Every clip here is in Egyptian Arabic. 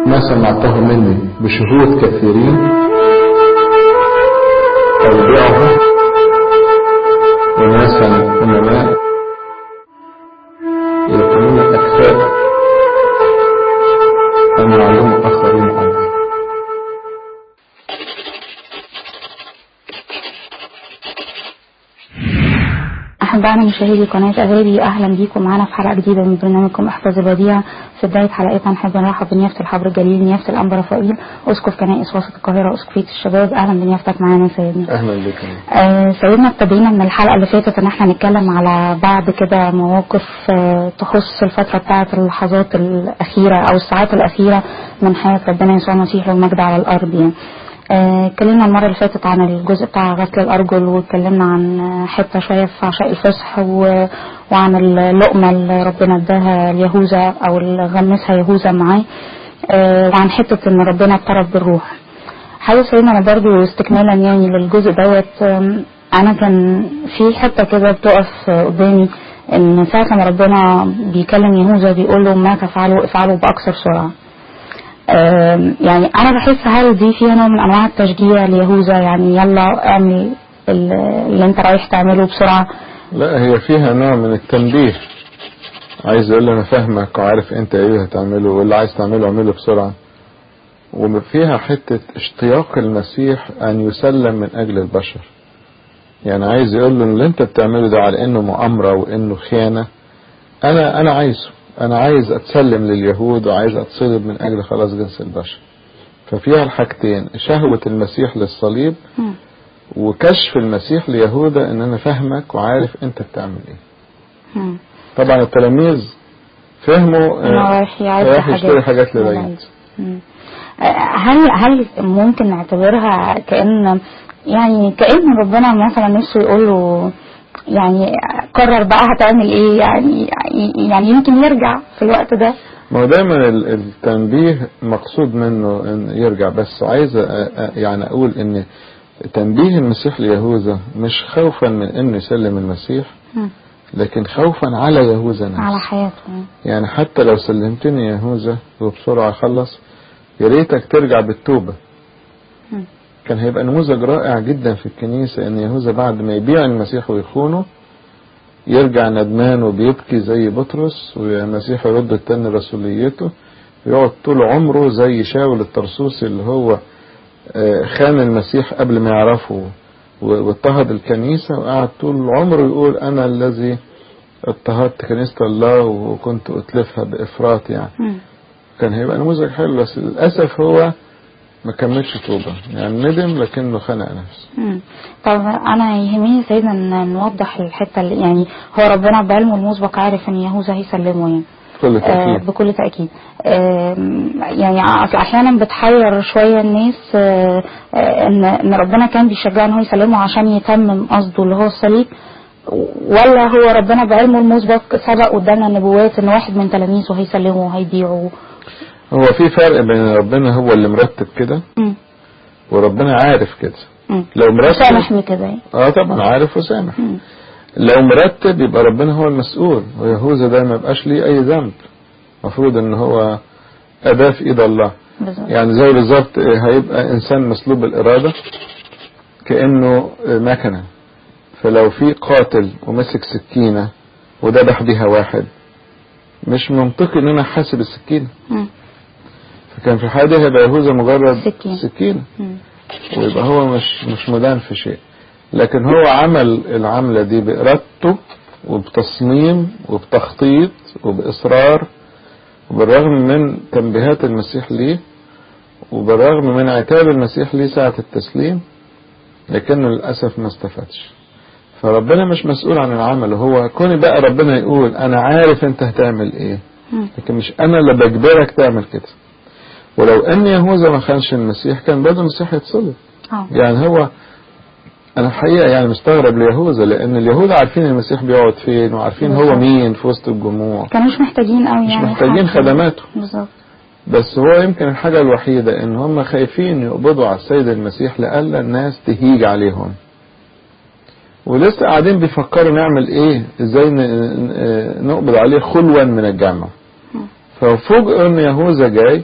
ما سمعته مني بشهود كثيرين أودعه وناسا أمناء يكونون أكفاء أن يعلموا آخرين عنه أحبائنا مشاهدي قناة أغاني أهلا بيكم معانا في حلقة جديدة من برنامجكم إحفظ الوديع في بداية حلقتنا نحب نرحب بنيافة الحبر الجليل نيافة الأنبا رفائيل أسقف كنائس وسط القاهرة أسقفية الشباب أهلا بنيافتك معانا يا سيدنا أهلا بك آه سيدنا ابتدينا من الحلقة اللي فاتت إن احنا نتكلم على بعض كده مواقف آه تخص الفترة بتاعة اللحظات الأخيرة أو الساعات الأخيرة من حياة ربنا يسوع المسيح والمجد على الأرض يعني اتكلمنا المرة اللي فاتت عن الجزء بتاع غسل الأرجل واتكلمنا عن حتة شوية في عشاء الفصح و... وعن اللقمة اللي ربنا اداها ليهوذا أو اللي غمسها يهوذا معاه اه وعن حتة إن ربنا اقترب بالروح حاجة سيدنا أنا برضو استكمالا يعني للجزء دوت أنا كان في حتة كده بتقف قدامي إن ساعة ما ربنا بيكلم يهوذا بيقول له ما تفعله افعله بأكثر سرعة يعني انا بحس هل دي فيها نوع من انواع التشجيع ليهوذا يعني يلا اعمل اللي انت رايح تعمله بسرعه لا هي فيها نوع من التنبيه عايز يقول انا فاهمك وعارف انت ايه هتعمله واللي عايز تعمله اعمله بسرعه وفيها حته اشتياق المسيح ان يسلم من اجل البشر يعني عايز يقول له اللي انت بتعمله ده على انه مؤامره وانه خيانه انا انا عايزه انا عايز اتسلم لليهود وعايز اتصلب من اجل خلاص جنس البشر ففيها الحاجتين شهوة المسيح للصليب م. وكشف المسيح ليهوذا ان انا فاهمك وعارف انت بتعمل ايه م. طبعا التلاميذ فهموا انه رايح يعد رايح يشتري حاجات للعيد هل هل ممكن نعتبرها كأن يعني كأن ربنا مثلا نفسه يقول له يعني قرر بقى هتعمل ايه يعني يعني يمكن يرجع في الوقت ده ما هو دايما التنبيه مقصود منه ان يرجع بس عايز يعني اقول ان تنبيه المسيح ليهوذا مش خوفا من انه يسلم المسيح لكن خوفا على يهوذا نفسه على حياته يعني حتى لو سلمتني يهوذا وبسرعه خلص يا ريتك ترجع بالتوبه كان هيبقى نموذج رائع جدا في الكنيسة ان يهوذا بعد ما يبيع المسيح ويخونه يرجع ندمان وبيبكي زي بطرس والمسيح يرد التاني رسوليته ويقعد طول عمره زي شاول الطرسوسي اللي هو خان المسيح قبل ما يعرفه واضطهد الكنيسة وقعد طول عمره يقول أنا الذي اضطهدت كنيسة الله وكنت أتلفها بإفراط يعني كان هيبقى نموذج حلو بس للأسف هو ما كملش توبة يعني ندم لكنه خنق نفسه طب انا يهمني سيدنا ان نوضح الحتة اللي يعني هو ربنا بعلمه المسبق عارف ان يهوذا هيسلمه يعني بكل تأكيد آه بكل تأكيد آه يعني اصل احيانا بتحير شوية الناس آه ان ان ربنا كان بيشجعه ان هو يسلمه عشان يتمم قصده اللي هو الصليب ولا هو ربنا بعلمه المسبق سبق قدامنا النبوات ان واحد من تلاميذه هيسلمه وهيبيعه هو في فرق بين ربنا هو اللي مرتب كده وربنا عارف كده م. لو مرتب سامح بكده اه طبعا عارف وسامح لو مرتب يبقى ربنا هو المسؤول ويهوذا ده ما يبقاش ليه اي ذنب المفروض ان هو اداة في ايد الله بالظبط. يعني زي بالظبط هيبقى انسان مسلوب الاراده كانه مكنه فلو في قاتل ومسك سكينه وذبح بيها واحد مش منطقي ان انا حاسب السكينه م. فكان في الحالة دي هيبقى يهوذا مجرد سكين. سكينة م. ويبقى هو مش مش مدان في شيء لكن هو عمل العملة دي بإرادته وبتصميم وبتخطيط وبإصرار وبالرغم من تنبيهات المسيح ليه وبالرغم من عتاب المسيح ليه ساعة التسليم لكنه للأسف ما استفادش فربنا مش مسؤول عن العمل هو كوني بقى ربنا يقول أنا عارف أنت هتعمل إيه لكن مش أنا اللي بجبرك تعمل كده ولو ان يهوذا ما خانش المسيح كان برضه المسيح يتصلب اه يعني هو انا الحقيقه يعني مستغرب ليهوذا لان اليهود عارفين المسيح بيقعد فين وعارفين هو بالظبط. مين في وسط الجموع كانوش محتاجين قوي مش يعني محتاجين حد. خدماته بالظبط بس هو يمكن الحاجة الوحيدة ان هم خايفين يقبضوا على السيد المسيح لألا الناس تهيج عليهم ولسه قاعدين بيفكروا نعمل ايه ازاي ن- ن- نقبض عليه خلوا من الجامعة ففوجئوا ان يهوذا جاي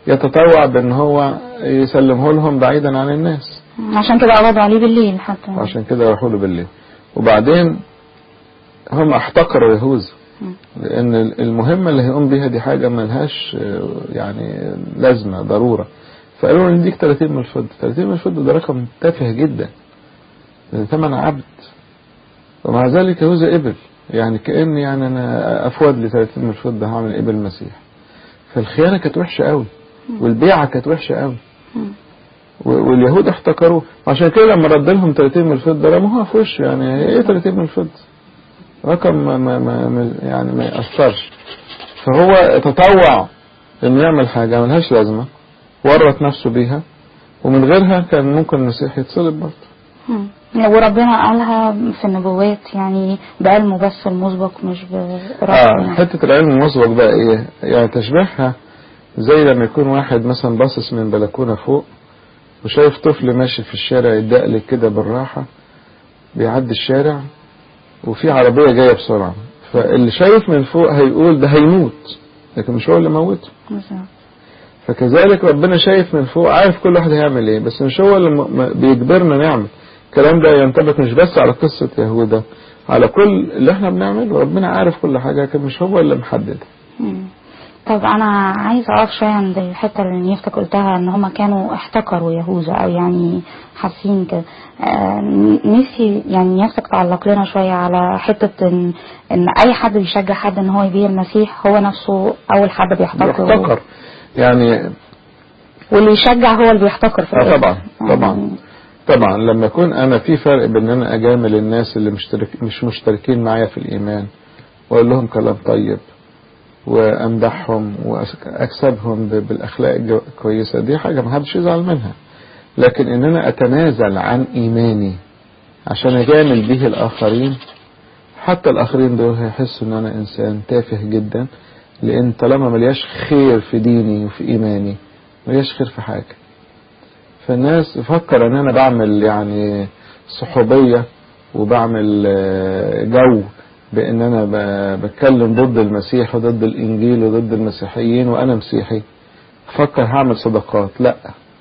يتطوع بان هو يسلمه لهم بعيدا عن الناس عشان كده قبضوا عليه بالليل حتى عشان كده راحوا له بالليل وبعدين هم احتقروا يهوذا لان المهمه اللي هيقوم بيها دي حاجه ملهاش آه، يعني لازمه ضروره فقالوا له نديك 30 من الفضه 30 من الفضه ده رقم تافه جدا ده ثمن عبد ومع ذلك يهوذا قبل يعني كأن يعني انا افواد لي 30 من الفضه هعمل ايه بالمسيح فالخيانه كانت وحشه قوي والبيعه كانت وحشه قوي مم. و- واليهود احتكروه عشان كده لما رد لهم 30 من الفضه رموها في وشه يعني ايه 30 من الفضه رقم ما ما ما ما- يعني ما يأثرش فهو تطوع انه يعمل حاجه ملهاش لازمه ورط نفسه بيها ومن غيرها كان ممكن المسيح يتصلب برضه مم. وربنا قالها في النبوات يعني بعلمه بس المسبق مش اه برأسه حته العلم المسبق بقى ايه يعني تشبيهها زي لما يكون واحد مثلا باصص من بلكونه فوق وشايف طفل ماشي في الشارع يدقلك كده بالراحه بيعدي الشارع وفي عربيه جايه بسرعه فاللي شايف من فوق هيقول ده هيموت لكن مش هو اللي موته بالظبط. فكذلك ربنا شايف من فوق عارف كل واحد هيعمل ايه بس مش هو اللي م- م- بيجبرنا نعمل الكلام ده ينطبق مش بس على قصة يهوذا على كل اللي احنا بنعمله ربنا عارف كل حاجة لكن مش هو اللي محدد مم. طب انا عايزه اقف شويه عند الحته اللي نيفتك قلتها ان هما كانوا احتكروا يهوذا او يعني حاسين كده آه، نفسي يعني نيفتك تعلق لنا شويه على حته ان ان اي حد بيشجع حد ان هو يبيع المسيح هو نفسه اول حد بيحتكر يحتقر يعني واللي يشجع هو اللي بيحتكر في آه الآخر. طبعا يعني طبعا طبعا لما يكون انا في فرق بين ان انا اجامل الناس اللي مشترك مش مشتركين معايا في الايمان واقول لهم كلام طيب وامدحهم واكسبهم ب- بالاخلاق الجو- الكويسه دي حاجه ما حدش يزعل منها لكن ان انا اتنازل عن ايماني عشان اجامل به الاخرين حتى الاخرين دول هيحسوا ان انا انسان تافه جدا لان طالما ملياش خير في ديني وفي ايماني ملياش خير في حاجه فالناس تفكر ان انا بعمل يعني صحوبية وبعمل آه، جو بان انا ب- بتكلم ضد المسيح وضد الانجيل وضد المسيحيين وانا مسيحي فكر هعمل صداقات لا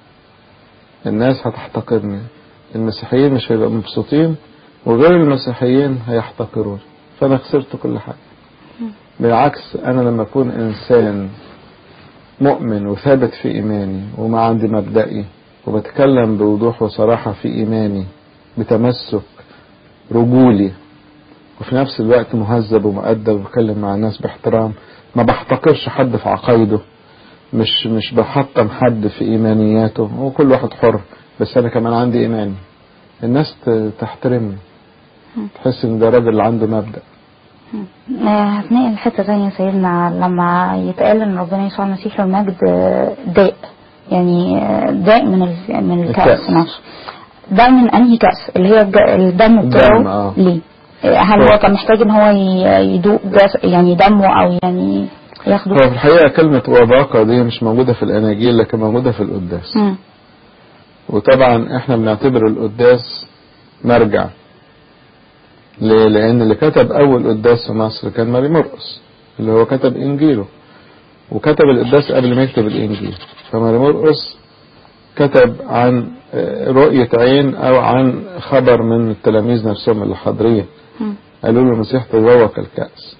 الناس هتحتقرني المسيحيين مش هيبقوا مبسوطين وغير المسيحيين هيحتقروني فانا خسرت كل حاجة بالعكس انا لما اكون انسان مؤمن وثابت في إيماني وما عندي مبدئي وبتكلم بوضوح وصراحة في إيماني بتمسك رجولي وفي نفس الوقت مهذب ومؤدب وبتكلم مع الناس باحترام ما بحتقرش حد في عقايده مش مش بحطم حد في إيمانياته وكل واحد حر بس أنا كمان عندي إيماني الناس ت- تحترمني تحس إن ده راجل عنده مبدأ آه، هتنقل حتة تانية سيدنا لما يتقال ان ربنا يسوع المسيح له المجد آه، داء يعني آه، داء من ال- من الكأس الكأس. نفسه ده من انهي كأس اللي هي الج- الدم الدم، بتاعه آه. ليه آه، هل هو كان محتاج ان هو ي- يدوق جس- يعني دمه او يعني ياخده هو في الحقيقة كلمة وباقة دي مش موجودة في الأناجيل لكن موجودة في القداس مم. وطبعا احنا بنعتبر القداس مرجع ليه؟ لأن اللي كتب أول قداس في مصر كان ماري مرقس اللي هو كتب إنجيله وكتب القداس قبل ما يكتب الإنجيل فماري مرقس كتب عن آه، رؤية عين أو عن خبر من التلاميذ نفسهم اللي حاضرين مم. قالوا له المسيح تذوق الكأس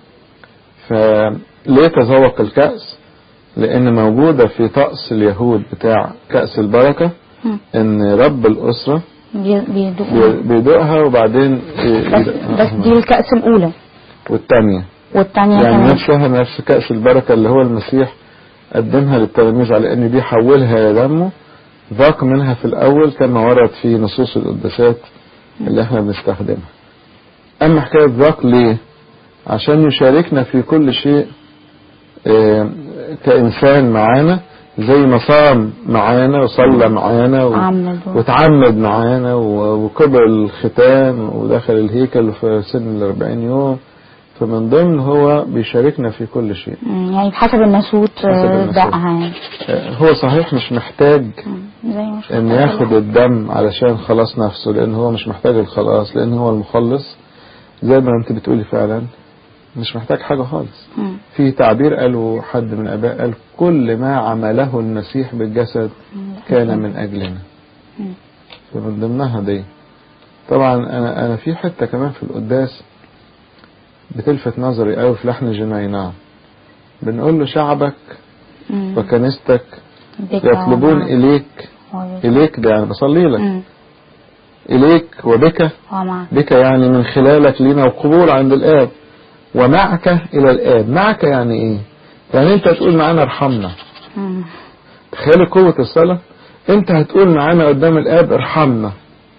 فليه تذوق الكأس لأن موجودة في طقس اليهود بتاع كأس البركة مم. ان رب الاسره بي- بيدوق بي- بيدوقها وبعدين ي- بس, بس دي الكأس الأولى والتانية والتانية يعني كمان نفسها نفس كأس البركة اللي هو المسيح قدمها للتلاميذ على ان دي حولها يا دمه ذاق منها في الاول كما ورد في نصوص القداسات اللي احنا بنستخدمها اما حكاية ذاق ليه عشان يشاركنا في كل شيء آه، كإنسان معانا زي ما صام معانا وصلى معانا و... عمد و- وتعمد معانا و- وقبل الختان ودخل الهيكل في سن الأربعين يوم فمن ضمن هو بيشاركنا في كل شيء مم. يعني بحسب الناسوت حسب آه، الناسوت. دقها يعني آه، هو صحيح مش محتاج مم. زي ما شفت ان ياخد الدم علشان خلاص نفسه لان هو مش محتاج الخلاص لان هو المخلص زي ما انت بتقولي فعلا مش محتاج حاجة خالص مم. في تعبير قاله حد من الآباء قال كل ما عمله المسيح بالجسد كان من أجلنا مم. فمن ضمنها دي طبعا أنا أنا في حتة كمان في القداس بتلفت نظري قوي في لحن جنينة بنقول له شعبك مم. وكنيستك بك يطلبون ومعك. إليك وبك. إليك ده يعني بصلي لك مم. إليك وبك ومعك بك يعني من خلالك لينا وقبول عند الآب ومعك إلى الآب معك يعني إيه يعني أنت تقول معانا ارحمنا مم. تخيل قوة الصلاة أنت هتقول معانا قدام الآب ارحمنا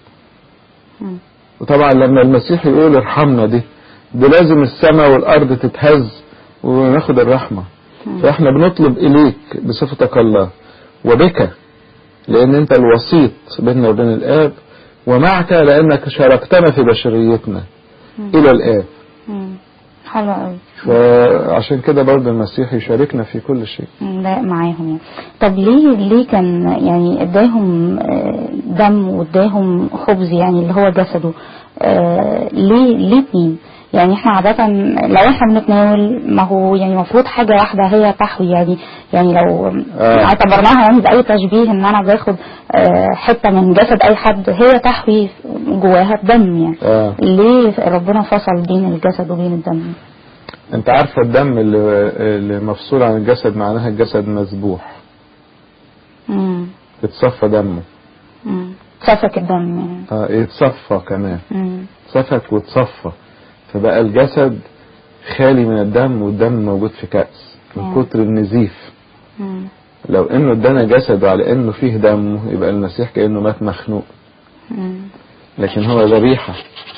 مم. وطبعا لما المسيح يقول ارحمنا دي ده لازم السماء والأرض تتهز وناخد الرحمة فاحنا بنطلب إليك بصفتك الله وبك لأن أنت الوسيط بيننا وبين الآب ومعك لأنك شاركتنا في بشريتنا إلى الآب مم. حلو قوي فعشان كده برضه المسيح يشاركنا في كل شيء لا معاهم يعني طب ليه ليه كان يعني اداهم آه، دم واداهم خبز يعني اللي هو جسده آه، ليه ليه اتنين يعني احنا عادة لو احنا بنتناول ما هو يعني المفروض حاجة واحدة هي تحوي يعني يعني لو آه. اعتبرناها يعني بأي تشبيه ان انا باخد آه، حتة من جسد اي حد هي تحوي جواها الدم يعني آه. ليه ربنا فصل بين الجسد وبين الدم انت عارفة الدم اللي, اللي مفصول عن الجسد معناها الجسد مذبوح امم اتصفى دمه امم سفك الدم يعني اه يتصفى كمان امم سفك واتصفى فبقى الجسد خالي من الدم والدم موجود في كأس من آه. كتر النزيف امم لو انه ادانا جسد على انه فيه دم يبقى المسيح كأنه مات مخنوق امم لكن هو ذبيحة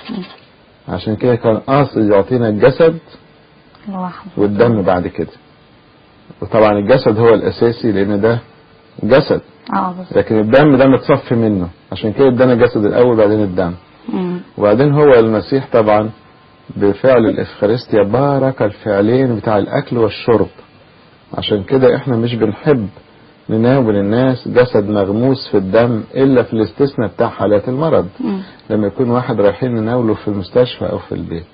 عشان كده كان قاصد يعطينا الجسد لوحده والدم بعد كده وطبعا الجسد هو الاساسي لان ده جسد اه بس لكن الدم ده متصفي منه عشان كده ادانا الجسد الاول بعدين الدم امم وبعدين هو المسيح طبعا بفعل الافخارستيا بارك الفعلين بتاع الاكل والشرب عشان كده احنا مش بنحب نناول الناس جسد مغموس في الدم الا في الاستثناء بتاع حالات المرض امم لما يكون واحد رايحين نناوله في المستشفى او في البيت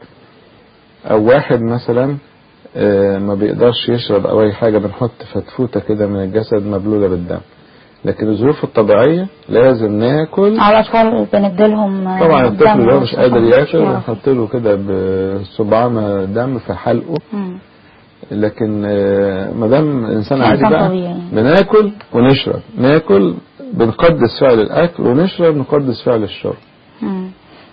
او واحد مثلا آه، ما بيقدرش يشرب او اي حاجة بنحط فتفوتة كده من الجسد مبلولة بالدم لكن الظروف الطبيعية لازم ناكل على الاطفال بنديلهم آه، طبعا الطفل دم اللي هو مش قادر وصفات. ياكل آه. نحط له كده بصبعنا دم في حلقه مم. لكن آه، ما دام انسان عادي إنسان بقى طبيعي. بناكل ونشرب ناكل بنقدس فعل الاكل ونشرب نقدس فعل الشرب مم.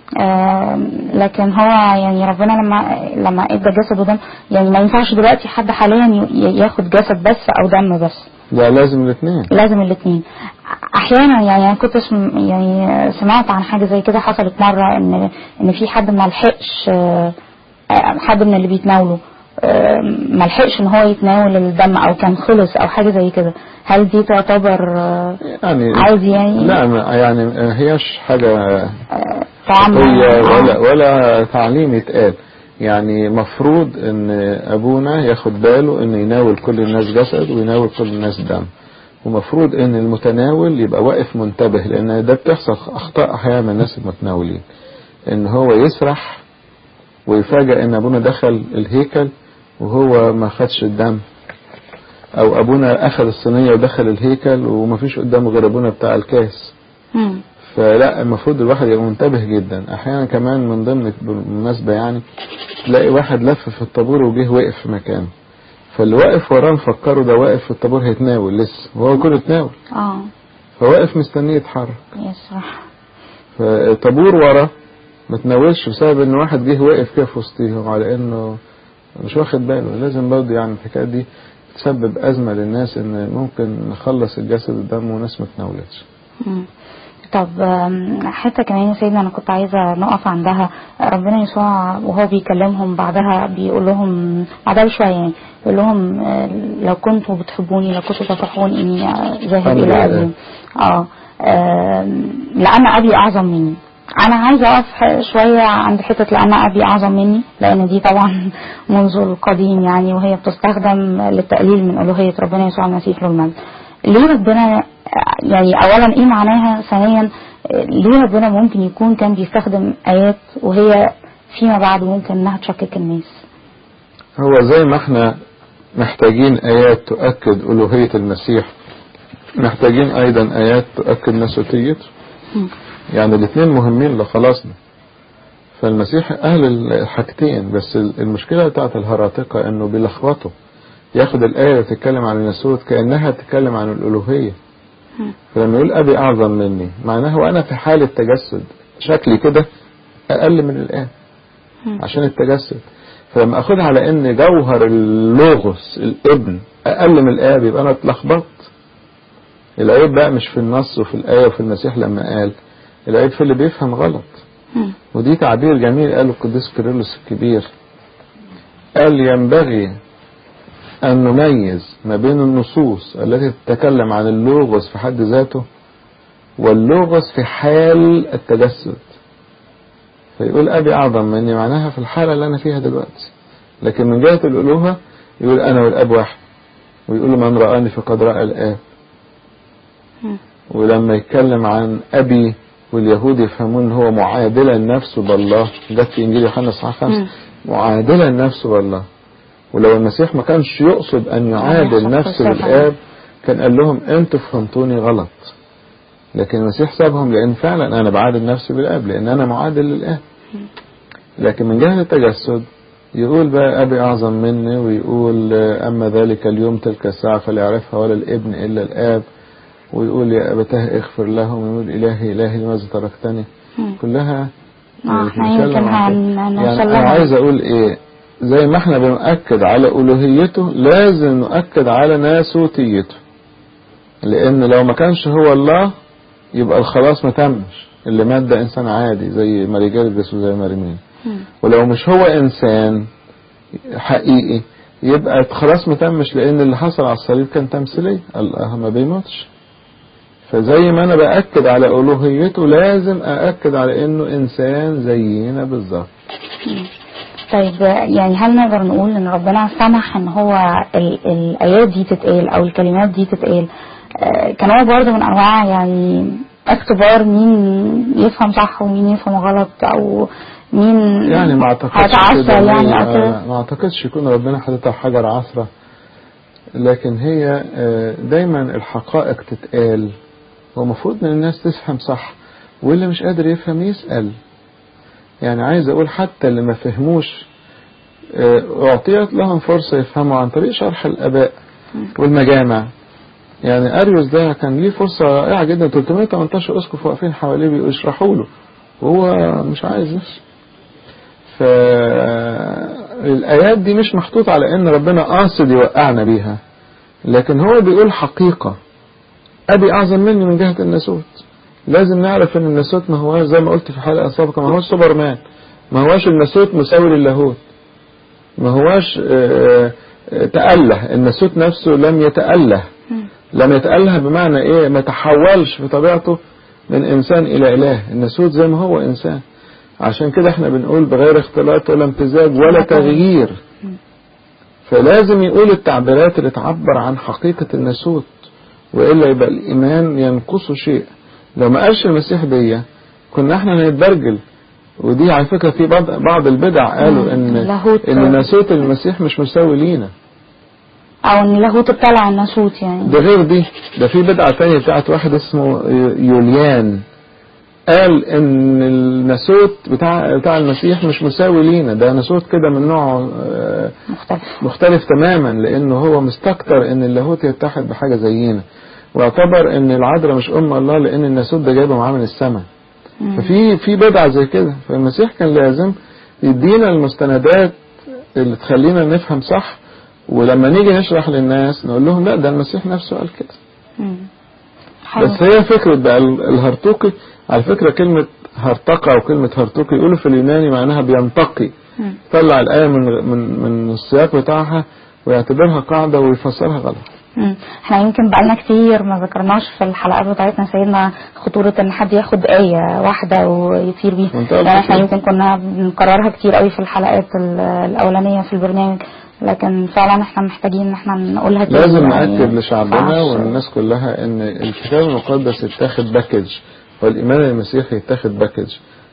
آه لكن هو يعني ربنا لما لما ادى جسد ودم يعني ما ينفعش دلوقتي حد حاليا ي- ياخد جسد بس او دم بس لا لازم الاثنين لازم الاثنين احيانا يعني انا كنت اسم يعني سمعت عن حاجه زي كده حصلت مره ان ان في حد ما لحقش آه، آه، حد من اللي بيتناولوا آه، ما لحقش ان هو يتناول الدم او كان خلص او حاجه زي كده هل دي تعتبر آه، يعني عادي يعني لا ما- يعني ما هياش حاجة آه، طعم خطية آه. ولا ولا تعليم يتقال يعني مفروض ان ابونا ياخد باله ان يناول كل الناس جسد ويناول كل الناس دم ومفروض ان المتناول يبقى واقف منتبه لان ده بتحصل اخطاء احيانا من الناس المتناولين ان هو يسرح ويفاجئ ان ابونا دخل الهيكل وهو ما خدش الدم او ابونا اخذ الصينية ودخل الهيكل ومفيش قدامه غير ابونا بتاع الكاس مم. فلا المفروض الواحد يبقى منتبه جدا احيانا كمان من ضمن بالمناسبة يعني تلاقي واحد لف في الطابور وجه وقف في مكانه فاللي واقف وراه مفكره ده واقف في الطابور هيتناول لسه وهو كله اتناول اه فواقف مستنيه يتحرك يسرح فالطابور ورا ما تناولش بسبب ان واحد جه واقف كده في وسطيهم على انه مش واخد باله لازم برضه يعني الحكايه دي تسبب ازمه للناس ان ممكن نخلص الجسد الدم وناس ما تناولتش مم. طب آم، حتة كمان يا سيدنا أنا كنت عايزة نقف عندها ربنا يسوع وهو بيكلمهم بعدها بيقول لهم بعدها بشوية يعني يقول لهم آه، لو كنتوا بتحبوني لو كنتوا تفرحون إني آه، ذاهب الحمد إلى لله. أبي اه آم، لأن أبي أعظم مني أنا عايزة أقف ح- شوية عند حتة لأن أبي أعظم مني لأن دي طبعا منذ القديم يعني وهي بتستخدم للتقليل من ألوهية ربنا يسوع المسيح له المجد ليه ربنا يعني اولا ايه معناها ثانيا ليه ربنا ممكن يكون كان بيستخدم ايات وهي فيما بعد ممكن انها تشكك الناس هو زي ما احنا محتاجين آيات تؤكد ألوهية المسيح محتاجين أيضا آيات تؤكد نسوتيته مم. يعني الاثنين مهمين لخلاصنا فالمسيح أهل الحاجتين بس المشكلة بتاعت الهراطقة إنه بيلخبطوا ياخد الآية اللي تتكلم عن الناسوت كأنها تتكلم عن الألوهية مم. فلما يقول أبي أعظم مني معناه وأنا في حالة تجسد شكلي كده أقل من الآن مم. عشان التجسد فلما أخدها على إن جوهر اللوغوس الابن أقل من الآب يبقى أنا اتلخبطت العيب بقى مش في النص وفي الآية وفي المسيح لما قال العيب في اللي بيفهم غلط مم. ودي تعبير جميل قاله القديس كيرلس الكبير قال ينبغي أن نميز ما بين النصوص التي تتكلم عن اللوغوس في حد ذاته واللوغوس في حال التجسد فيقول أبي أعظم مني معناها في الحالة اللي أنا فيها دلوقتي لكن من جهة الألوهة يقول أنا والأب واحد ويقول من رآني فقد رأى الآب مم. ولما يتكلم عن أبي واليهود يفهمون ان هو معادلا نفسه بالله جت في انجيل يوحنا اصحاح مم. خمسة معادلا نفسه بالله ولو المسيح ما كانش يقصد ان يعادل يحط نفسه صفة. بالاب كان قال لهم انتوا فهمتوني غلط لكن المسيح سابهم لان فعلا انا بعادل نفسي بالاب لان انا معادل للاب لكن من جهة التجسد يقول بقى أبي أعظم مني ويقول آه، أما ذلك اليوم تلك الساعة فلا يعرفها ولا الابن إلا الآب ويقول يا أبتاه اغفر لهم ويقول إلهي إلهي لماذا تركتني مم. كلها آه، احنا بنتكلم يمكن عن هن- كده. هنوصل يعني أنا لها. عايز أقول إيه زي ما احنا بنؤكد على ألوهيته لازم نؤكد على ناسوتيته لأن لو ما كانش هو الله يبقى الخلاص ما تمش اللي مات ده إنسان عادي زي ماري جرجس وزي مريمين مم. ولو مش هو إنسان حقيقي يبقى خلاص ما تمش لأن اللي حصل على الصليب كان تمثيلية الله ما بيموتش فزي ما أنا بأكد على ألوهيته لازم أأكد على إنه إنسان زينا بالظبط طيب يعني هل نقدر نقول ان ربنا سمح ان هو ال- الايات دي تتقال او الكلمات دي تتقال آه، كان هو برضه من انواع يعني اختبار مين يفهم صح ومين يفهم غلط او مين يعني ما اعتقدش هيتعثر كده يعني او هي- كده آه، ما اعتقدش يكون ربنا حاططها في حجر عثرة لكن هي آه، دايما الحقائق تتقال ومفروض ان الناس تفهم صح واللي مش قادر يفهم يسأل يعني عايز اقول حتى اللي ما فهموش آه، اعطيت لهم فرصة يفهموا عن طريق شرح الاباء والمجامع يعني اريوس ده كان ليه فرصة رائعة جدا 318 اسقف واقفين حواليه بيشرحوا له وهو مش عايز يفهم فالآيات دي مش محطوط على إن ربنا قاصد يوقعنا بيها لكن هو بيقول حقيقة أبي أعظم مني من جهة الناسوت لازم نعرف إن الناسوت ما هو زي ما قلت في حلقة سابقة ما هوش سوبرمان ما هوش الناسوت مساوي للاهوت ما هوش آه، آه، تأله الناسوت نفسه لم يتأله لم يتأله بمعنى إيه ما تحولش في طبيعته من إنسان إلى إله الناسوت زي ما هو إنسان عشان كده احنا بنقول بغير اختلاط ولا امتزاج ولا تغيير فلازم يقول التعبيرات اللي تعبر عن حقيقة الناسوت وإلا يبقى الإيمان ينقصه شيء لو ما قالش المسيح دي كنا احنا نتبرجل ودي على فكرة في بعض بعض البدع قالوا ان اللاهوت. ان ناسوت المسيح مش مساوي لينا او ان اللاهوت ابتلع الناسوت يعني ده غير دي ده في بدعة تانية بتاعت واحد اسمه يوليان قال ان الناسوت بتاع بتاع المسيح مش مساوي لينا ده ناسوت كده من نوع آه، مختلف مختلف تماما لانه هو مستكتر ان اللاهوت يتحد بحاجة زينا واعتبر ان العذراء مش ام الله لان الناسوت ده جايبه معاه من السماء مم. ففي في بدعة زي كده فالمسيح كان لازم يدينا المستندات اللي تخلينا نفهم صح ولما نيجي نشرح للناس نقول لهم لا ده المسيح نفسه قال كده مم. حلو. بس هي فكرة بقى ال- الهرطوقي على فكرة كلمة هرطقة أو كلمة هرطوقي يقولوا في اليوناني معناها بينتقي مم. طلع الآية من من من السياق بتاعها ويعتبرها قاعدة ويفسرها غلط مم. احنا يمكن بقالنا كتير ما ذكرناش في الحلقات بتاعتنا سيدنا خطورة ان حد ياخد آية واحدة ويطير بيها منتهى يعني احنا الخطورة. يمكن كنا بنكررها كتير قوي في الحلقات ال- الأولانية في البرنامج لكن فعلا احنا محتاجين ان احنا نقولها تاني لازم يعني نأكد لشعبنا ينفعش. والناس كلها ان الكتاب المقدس يتاخد باكج والإيمان المسيحي يتاخد باكج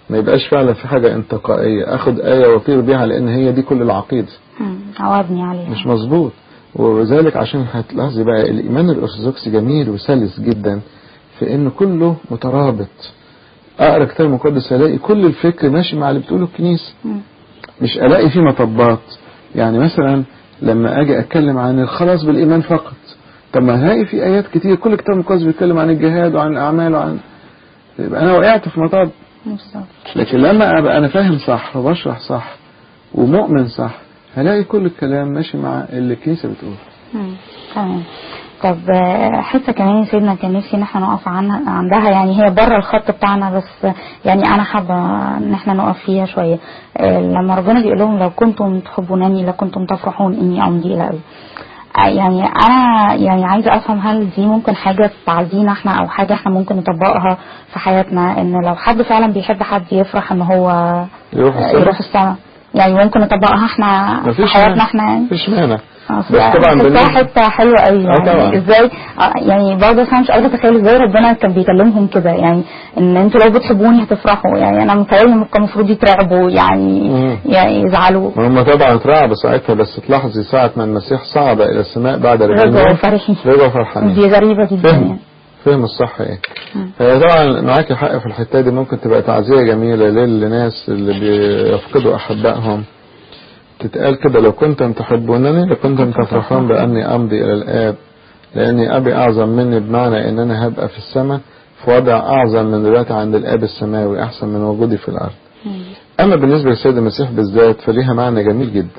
ما يبقاش فعلا في حاجة انتقائية اخد آية واطير بيها لان هي دي كل العقيدة مم. او ابني عليها مش مظبوط وذلك عشان هتلاحظي بقى الايمان الارثوذكسي جميل وسلس جدا في انه كله مترابط اقرا كتاب المقدس الاقي كل الفكر ماشي مع اللي بتقوله الكنيسه مم. مش الاقي فيه مطبات يعني مثلا لما اجي اتكلم عن الخلاص بالايمان فقط طب ما هلاقي في ايات كتير كل كتاب مقدس بيتكلم عن الجهاد وعن الاعمال وعن يبقى انا وقعت في مطب بالظبط لكن لما ابقى انا فاهم صح وبشرح صح ومؤمن صح هلاقي كل الكلام ماشي مع اللي الكنيسه بتقوله مم. تمام طب آه، حته كمان يا سيدنا كان نفسي ان احنا نقف عنها عندها يعني هي بره الخط بتاعنا بس يعني انا حابه ان احنا نقف فيها شويه آه، لما ربنا بيقول لهم لو كنتم تحبونني لكنتم تفرحون اني امضي الى أبي آه، يعني انا يعني عايزه افهم هل دي ممكن حاجه تعزينا احنا او حاجه احنا ممكن نطبقها في حياتنا ان لو حد فعلا بيحب حد يفرح ان هو يروح آه، السما يروح السما يعني ممكن نطبقها احنا في مفيش حياتنا مانع. احنا يعني مفيش مانع أصل بس طبعا بحسها بالنسبة- حته حلوه قوي آه طبعا. يعني ازاي آه، يعني برضه انا مش قادره اتخيل ازاي ربنا كان بيكلمهم كده يعني ان انتوا لو بتحبوني هتفرحوا يعني انا متهيألي كان المفروض يترعبوا يعني مم. يعني يزعلوا هم طبعا اترعبوا ساعتها بس تلاحظي ساعة ما المسيح صعد إلى السماء بعد رجعوا رجعه فرحين رجعوا فرحانين دي غريبه جدا فهم يعني فهم الصح ايه مم. هي طبعا معاكي حق في الحتة دي ممكن تبقى تعزية جميلة للناس اللي بيفقدوا أحبائهم تتقال كده لو كنتم تحبونني لكنتم تفرحون بأني أمضي إلى الآب لأني أبي أعظم مني بمعنى إن أنا هبقى في السماء في وضع أعظم من دلوقتي عند الآب السماوي أحسن من وجودي في الأرض مم. أما بالنسبة للسيد المسيح بالذات فليها معنى جميل جدا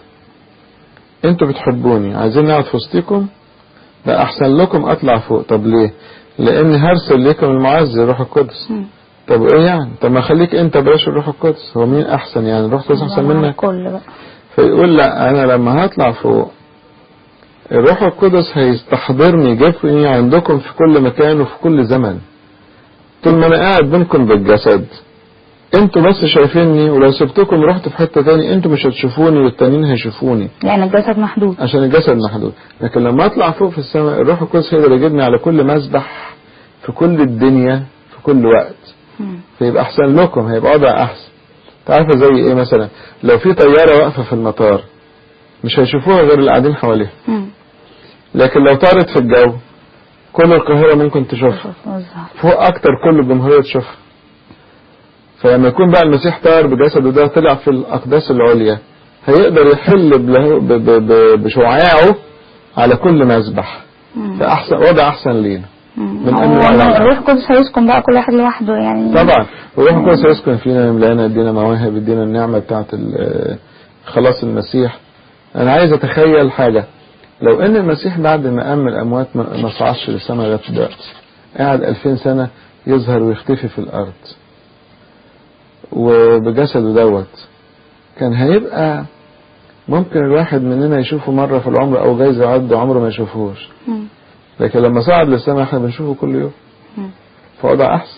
انتوا بتحبوني عايزين نقعد في وسطكم لا أحسن لكم أطلع فوق طب ليه لأني هرسل لكم المعز الروح القدس مم. طب ايه يعني طب ما خليك انت بلاش الروح القدس هو مين احسن يعني الروح القدس احسن مع منك الكل بقى فيقول لا انا لما هطلع فوق الروح القدس هيستحضرني يجيبني عندكم في كل مكان وفي كل زمن طول ما انا قاعد بينكم بالجسد انتوا بس شايفيني ولو سبتكم رحت في حتة تاني انتوا مش هتشوفوني والتانيين هيشوفوني لان الجسد محدود عشان الجسد محدود لكن لما اطلع فوق في السماء الروح القدس هيقدر يجيبني على كل مسبح في كل الدنيا في كل وقت مم. فيبقى احسن لكم هيبقى وضع احسن تعرفوا زي ايه مثلا لو في طيارة واقفة في المطار مش هيشوفوها غير اللي قاعدين حواليها مم. لكن لو طارت في الجو كل القاهرة ممكن تشوفها بالظبط. فوق اكتر كل الجمهورية تشوفها فلما يكون بقى المسيح طار بجسده ده طلع في الاقداس العليا هيقدر يحل بله- ب- ب- ب- بشعاعه على كل مسبح مم. فاحسن وضع احسن لينا مم. من هو أنواع العمل. الروح القدس هيسكن بقى كل واحد لوحده يعني طبعا والروح القدس يسكن فينا يملانا يدينا مواهب يدينا النعمة بتاعت ال- خلاص المسيح انا عايز اتخيل حاجة لو ان المسيح بعد ما قام من الاموات ما ما صعدش للسماء لغايه دلوقتي قاعد 2000 سنة يظهر ويختفي في الارض وبجسده دوت كان هيبقى ممكن الواحد مننا يشوفه مرة في العمر او جايز يعد عمره ما يشوفهوش مم. لكن لما صعد للسماء احنا بنشوفه كل يوم مم. فوضع احسن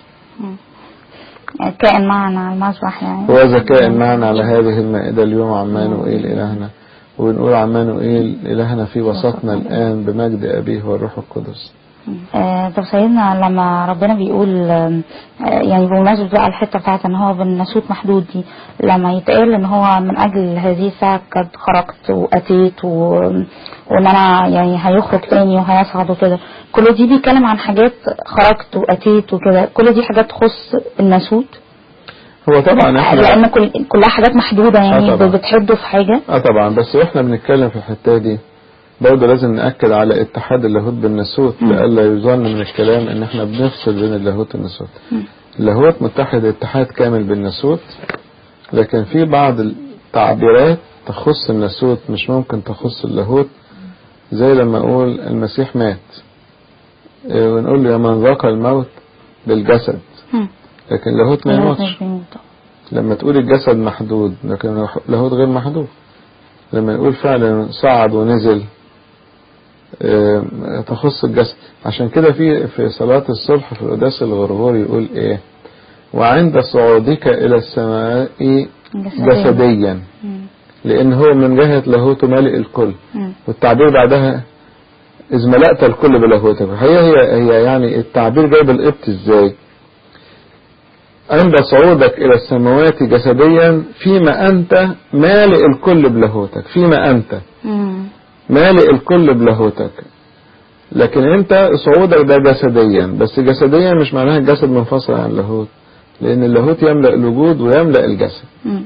كائن معنا على المسبح يعني هو ذكاء معنا على هذه المائدة اليوم عمانوئيل إلهنا ونقول عمانوئيل إلهنا في وسطنا الآن بمجد أبيه والروح القدس آه، طب سيدنا لما ربنا بيقول آه، يعني بمناسبة بقى الحتة بتاعت ان هو بالناسوت محدود دي لما يتقال ان هو من اجل هذه الساعة قد خرجت واتيت و... وان انا يعني هيخرج تاني وهيصعد وكده كل دي بيتكلم عن حاجات خرجت واتيت وكده كل دي حاجات تخص الناسوت هو طبعا احنا لان كل... كلها حاجات محدودة يعني آه طبعا. بتحده في حاجة اه طبعا بس واحنا بنتكلم في الحتة دي برضه لازم نأكد على اتحاد اللاهوت بالناسوت مم. لئلا يظن من الكلام ان احنا بنفصل بين اللاهوت والناسوت مم. اللاهوت متحد اتحاد كامل بالناسوت لكن في بعض التعبيرات تخص الناسوت مش ممكن تخص اللاهوت زي لما اقول المسيح مات إيه، ونقول له يا من ذاق الموت بالجسد مم. لكن اللاهوت ما يموتش بيموت. لما تقول الجسد محدود لكن اللاهوت غير محدود لما نقول فعلا صعد ونزل آه، تخص الجسد عشان كده في في صلاة الصبح في القداس الغرغوري يقول ايه وعند صعودك الى السماء جسديا مم. لان هو من جهة لاهوته مالئ الكل مم. والتعبير بعدها إذ ملأت الكل بلاهوتك هي هي هي يعني التعبير جاي بالقبط ازاي عند صعودك إلى السماوات جسديا فيما أنت مالئ الكل بلاهوتك فيما أنت مم. مالئ الكل بلاهوتك لكن أنت صعودك ده جسديا بس جسديا مش معناها الجسد منفصل عن اللاهوت لأن اللاهوت يملأ الوجود ويملأ الجسد مم.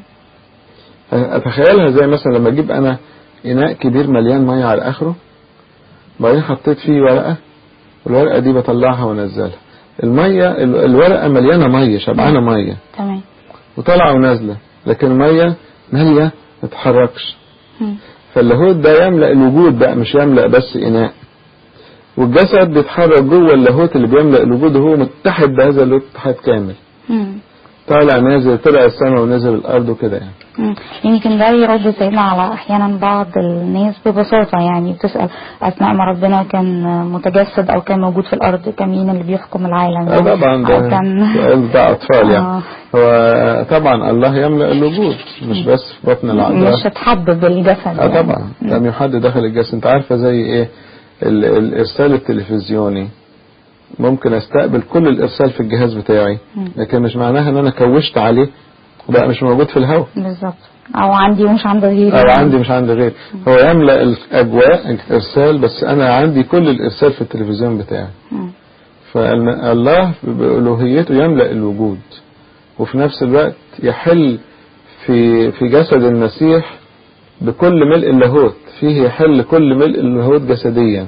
أتخيلها زي مثلا لما أجيب أنا إناء كبير مليان مية على آخره بعدين حطيت فيه ورقة والورقة دي بطلعها وانزلها المية ال- الورقة مليانة مية شبعانة مية تمام وطالعة ونازلة لكن المية مالية ما تتحركش مم. فاللاهوت ده يملأ الوجود بقى مش يملأ بس إناء والجسد بيتحرك جوه اللاهوت اللي بيملأ الوجود وهو متحد بهذا اللاهوت اتحاد كامل مم. طالع نازل طلع السماء ونزل الأرض وكده يعني مم. يمكن ده يرد سيدنا على احيانا بعض الناس ببساطه يعني بتسال اثناء ما ربنا كان متجسد او كان موجود في الارض كان مين اللي بيحكم العالم آه طبعا أو ده كان سؤال ده أطفال يعني آه. هو طبعا الله يملأ الوجود مش بس في بطن العذراء مش اتحدد بالجسد اه طبعا لم يحد داخل الجسد انت عارفه زي ايه ال- الارسال التلفزيوني ممكن استقبل كل الارسال في الجهاز بتاعي مم. لكن مش معناها ان انا كوشت عليه وبقى مش موجود في الهواء بالظبط او عندي ومش عندي غيري او عندي مش عندي غير هو يملأ الاجواء الارسال بس انا عندي كل الارسال في التلفزيون بتاعي مم. فالله بألوهيته يملأ الوجود وفي نفس الوقت يحل في في جسد المسيح بكل ملء اللاهوت فيه يحل كل ملء اللاهوت جسديا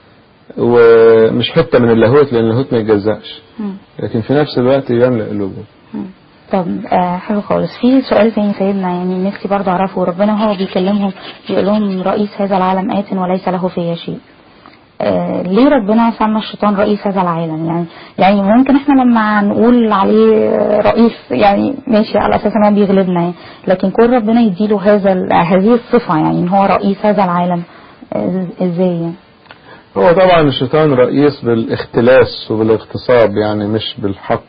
ومش حتة من اللاهوت لأن اللاهوت ما يتجزأش مم. لكن في نفس الوقت يملأ الوجود مم. طب آه حلو خالص في سؤال تاني سيدنا يعني نفسي برضه اعرفه ربنا هو بيكلمهم بيقول لهم رئيس هذا العالم آت وليس له فيه شيء آه ليه ربنا سمى الشيطان رئيس هذا العالم يعني يعني ممكن احنا لما نقول عليه رئيس يعني ماشي على اساس ان هو بيغلبنا يعني لكن كل ربنا يديله هذا ال- هذه الصفه يعني ان هو رئيس هذا العالم آه، ازاي يعني هو طبعا الشيطان رئيس بالاختلاس وبالاغتصاب يعني مش بالحق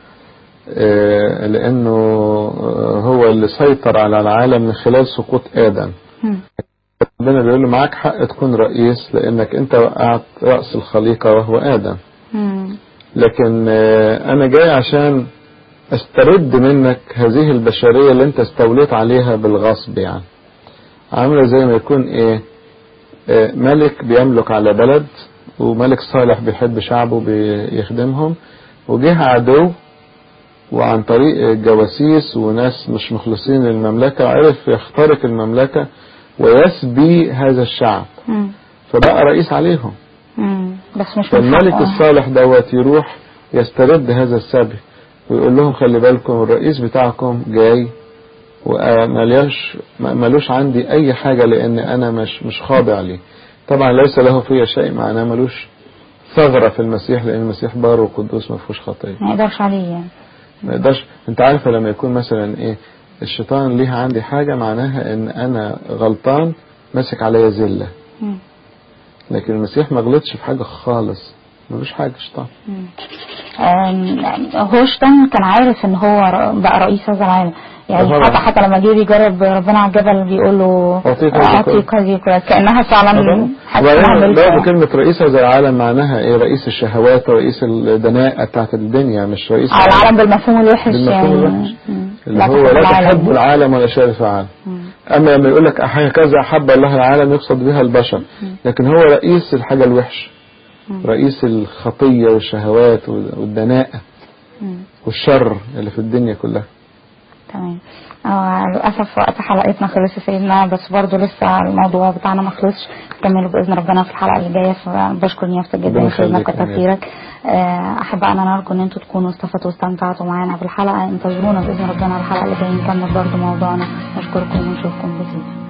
آه، لأنه آه، هو اللي سيطر على العالم من خلال سقوط آدم مم. ربنا بيقول له معاك حق تكون رئيس لأنك أنت وقعت رأس الخليقة وهو آدم مم. لكن آه، أنا جاي عشان استرد منك هذه البشرية اللي أنت استوليت عليها بالغصب يعني عاملة زي ما يكون إيه آه، ملك بيملك على بلد وملك صالح بيحب شعبه بيخدمهم وجه عدو وعن طريق جواسيس وناس مش مخلصين للمملكة عرف يخترق المملكة ويسبي هذا الشعب مم. فبقى رئيس عليهم مم. بس مش من فالملك حقه. الصالح دوت يروح يسترد هذا السبي ويقول لهم خلي بالكم الرئيس بتاعكم جاي ومليش ملوش عندي اي حاجة لان انا مش مش خاضع ليه طبعا ليس له فيا شيء معناه ملوش ثغرة في المسيح لان المسيح بار وقدوس ما فيهوش خطية ما يقدرش عليه يعني ما يقدرش انت عارفه لما يكون مثلا ايه الشيطان ليها عندي حاجة معناها ان انا غلطان ماسك عليا زلة مم. لكن المسيح ما غلطش في حاجة خالص ملوش حاجة شيطان آم، هو شتان كان عارف ان هو ر- بقى رئيس هذا العالم يعني طبعا. حتى حتى لما جه بيجرب ربنا على الجبل بيقول له أعطيك هذه اعطيك هذه كلها كانها فعلا حاجه وبعدين اسمها برضه ملك. كلمة رئيس هذا العالم معناها ايه رئيس الشهوات ورئيس الدناءة بتاعت الدنيا مش رئيس على العالم بالمفهوم الوحش بالمفهوم يعني الوحش. مم. اللي هو تحب لا العالم. تحب العالم ولا شيء في العالم مم. اما لما يقول لك هكذا احب الله العالم يقصد بها البشر لكن هو رئيس الحاجة الوحش رئيس الخطية والشهوات والدناءة مم. والشر اللي في الدنيا كلها تمام آه للأسف وقت حلقتنا خلص يا سيدنا بس برضه لسه الموضوع بتاعنا ما خلصش نكمله بإذن ربنا في الحلقة اللي جاية فبشكر نيافتك جدا ربنا يا سيدنا يخليك كتر يا خيرك آه أحبائنا نرجو إن أنتوا تكونوا استفدتوا واستمتعتوا معانا بالحلقة انتظرونا بإذن ربنا الحلقة اللي جاية نكمل برضه موضوعنا نشكركم ونشوفكم بخير